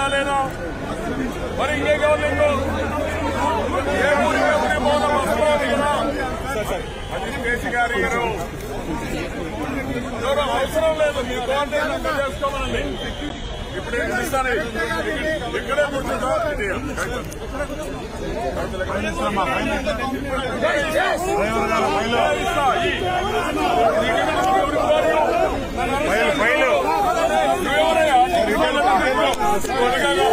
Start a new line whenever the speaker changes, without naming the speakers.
లేదా మరి ఇంకే గవర్నమెంట్ ఏ ఊరి ఏ ఊరి మౌనం వస్తున్నారు కదా అది కేసీ గారి గారు ఎవరు అవసరం లేదు మీ కాంటాక్ట్ చేసుకోమనండి ఇప్పుడు ఏం చేస్తాను ఇక్కడే కూర్చుంటా ఫైల్ ఫైల్ నువ్వెవరయ్యా?